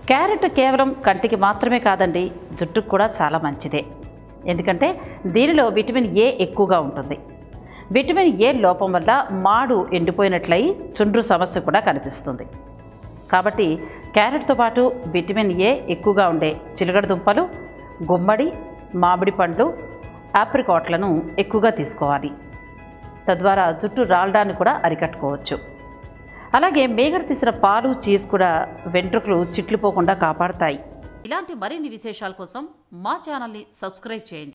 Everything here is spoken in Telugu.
క్యారెట్ కేవలం కంటికి మాత్రమే కాదండి జుట్టుకు కూడా చాలా మంచిదే ఎందుకంటే దీనిలో విటమిన్ ఏ ఎక్కువగా ఉంటుంది విటమిన్ ఏ లోపం వల్ల మాడు ఎండిపోయినట్లయి చుండ్రు సమస్య కూడా కనిపిస్తుంది కాబట్టి క్యారెట్తో పాటు విటమిన్ ఏ ఎక్కువగా ఉండే చిలకడ దుంపలు గుమ్మడి మామిడి పండ్లు ఆప్రికాట్లను ఎక్కువగా తీసుకోవాలి తద్వారా జుట్టు రాలడాన్ని కూడా అరికట్టుకోవచ్చు అలాగే మేగడ తీసిన పాలు చీజ్ కూడా వెంట్రుకలు చిట్లిపోకుండా కాపాడతాయి ఇలాంటి మరిన్ని విశేషాల కోసం మా ఛానల్ని సబ్స్క్రైబ్ చేయండి